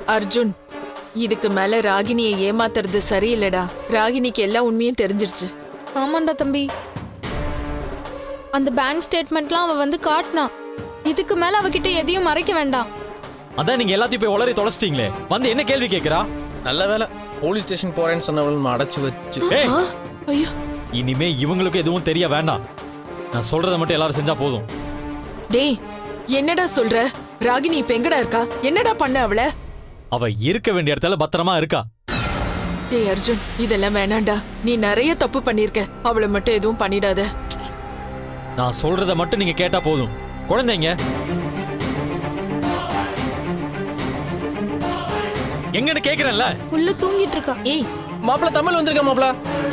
அர்ஜுன் இதுக்கு மேல ராகினியை ஏமாத்துறது சரியில்லடா ராகினிக்கு எல்லா உண்மையும் தெரிஞ்சிருச்சு ஆமாண்டா தம்பி அந்த பேங்க் ஸ்டேட்மெண்ட்லாம் அவ வந்து காட்டினா இதுக்கு மேல அவகிட்ட எதையும் மறைக்க வேண்டாம் அதான் நீங்க எல்லாத்தையும் போய் உளறி தொலைச்சிட்டீங்களே வந்து என்ன கேள்வி கேக்குறா நல்ல வேலை போலீஸ் ஸ்டேஷன் போறேன்னு சொன்னவள் நம்ம அடைச்சு வச்சு ஏய் ஆ, ஐயோ இனிமே இவங்களுக்கு எதுவும் தெரிய வேண்டாம் நான் சொல்றதை மட்டும் எல்லாரும் செஞ்சா போதும் டேய் என்னடா சொல்ற ராகினி இப்ப எங்கடா இருக்கா என்னடா பண்ண அவள அவ இருக்க வேண்டிய இடத்துல பத்திரமா இருக்கா டேய் அர்ஜுன் இதெல்லாம் வேணாம்டா நீ நிறைய தப்பு பண்ணிருக்க அவளை மட்டும் எதுவும் பண்ணிடாத நான் சொல்றதை மட்டும் நீங்க கேட்டா போதும் குழந்தைங்க எங்கன்னு கேக்குறேன்ல உள்ள தூங்கிட்டு இருக்கா ஏய் மாப்பிள தமிழ் வந்திருக்க மாப்பிள